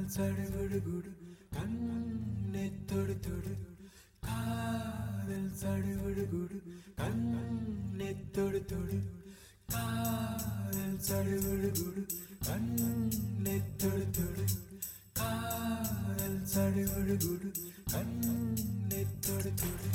சடுகுடு கண்ணை தொடு தொடு காதல் சடுகுடு கண்ணை தொடு தொடு காதல் சடுகுடு கண்ணை தொடு தொடு காதல் சடுகுடு கண்ணை தொடு தொடு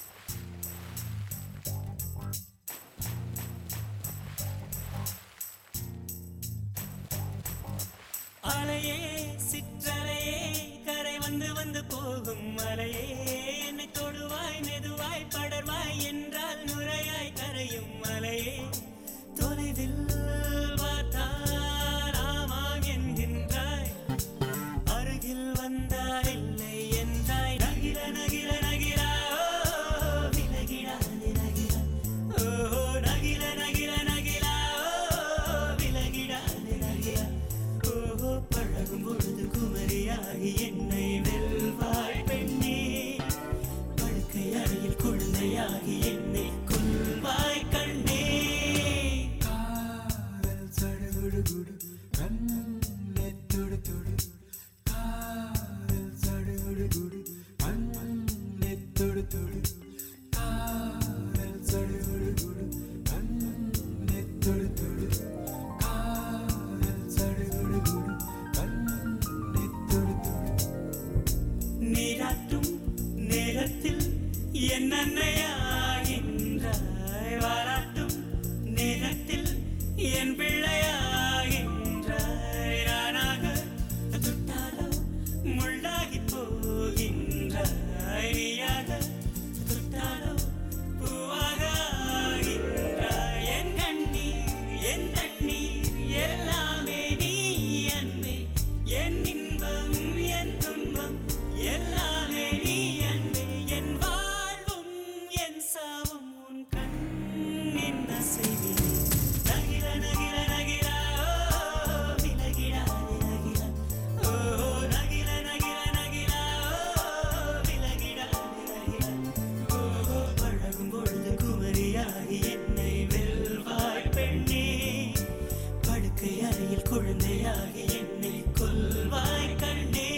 அலையே சிற்றலையே கரை வந்து வந்து போகும் மலையே என்னை தொடுவாய் மெதுவாய் படர்வாய் என்றால் நுரையாய் கரையும் மலையே தொலைவில் பார்த்தால் ஆமாம் என்கின்றாய் அருகில் வந்தால் இல்லை என்றாய் நகிர நகிர நகிரா ஓ, விலகிடாது நகிரா ஓஹோ நகிர நகிர நகிரா ஓ, விலகிடாது நகிரா ஓஹோ பழகும் பொழுது குமரியாகி என்னை வெல்வாய் பெண்ணே படுக்கை அறையில் குழந்தையாகி என்னை கொள்வாய் கண்ணே காதல் சடுகுடு கண்ணை தொடு தொடு காதல் சடுகுடு கண்ணை தொடு தொடு காதல் சடுகுடு கண்ணை தொடு தொடு காதல் சடுகுடு கண்ணை தொடு தொடு நீராட்டும் நேரத்தில் என் அன்னையாகின்றாய் வாராட்டும் நேரத்தில் என் பிள்ளையாகின்றாய் நானாக தொட்டாலோ முள்ளாகி போகின்றாய் நீயாக தொட்டாலோ பூவாக ஆகின்றாய் என் கண்ணீர் என் தண்ணீர் எல்லாமே நீ அன்பே என் இன்பம் என் துன்பம் எல்லாமே நீ அன்பே என் வாழ்வும் என் சாவும் உன் கண்ணின் அசைவிலே நகிர நகிர நகிரா ஓ, விலகிடாதே நகிரா ஓ நகிர நகிர நகிரா ஓ, விலகிடாதே நகிரா ஓ பழகும் பொழுது குமரியாகி என்னை வெல்வாய் பெண்ணே படுக்கை அறையில் குழந்தையாகி என்னை கொல்வாய் கண்ணே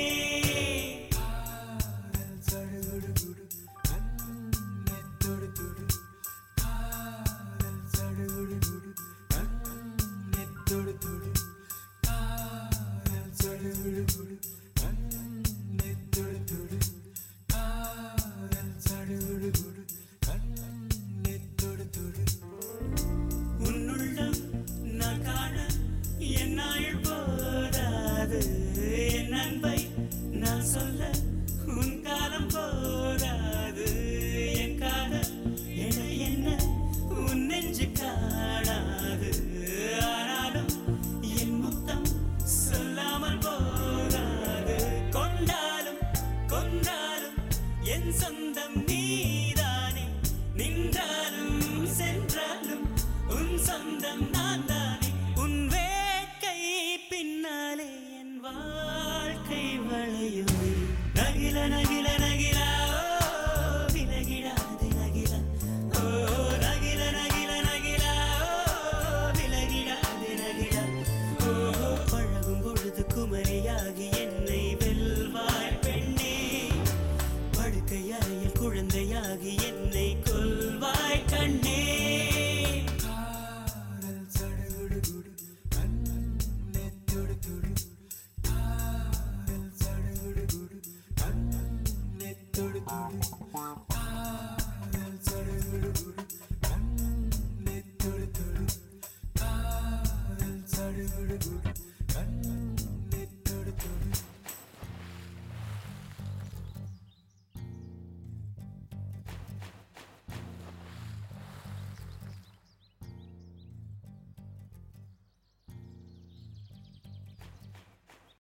காதல் சடுகுடு கண்ணை தொடு தொடு காதல் சடுகுடு கண்ணை தொடு தொடு காதல் சடுகுடு கண்ணை தொடு தொடு காதல் சடுகுடு கண்ணை தொடு தொடு உன்னுள்ளம் நான் காண என்னாள் போதாது என் அன்பை நான் சொல்ல உன் காலம் போதாது என் காதல் என என்ன உன் நெஞ்சு காணாது ஆனாலும் என் முத்தம் சொல்லாமல் போகாது கொண்டாலும் கொன்றாலும் என் சொந்தம் நீதானே நின்றாலும் சென்றாலும் உன் சொந்தம் நான் தானே உன் வேட்கை பின்னாலே என் வாழ்க்கை வளையுமே நகில நகில நகிலா ஓ, விலகிடாதே நகிலா ஓ நகில நகில நகிலா ஓ, விலகிடாதே நகிலா ஓ பழகும் பொழுது குமரியாகி என்னை வெல்வாய் பெண்ணே படுக்கை அறையில் குழந்தையாகி என்னை கொல்வாய் கண்ணே காதல் சடுகுடு கண்ணை தொடு தொடு காதல் சடுகுடு கண்ணை தொடு தொடு காதல் சடுகுடு கண்ணை தொடு தொடு காதல் சடுகுடு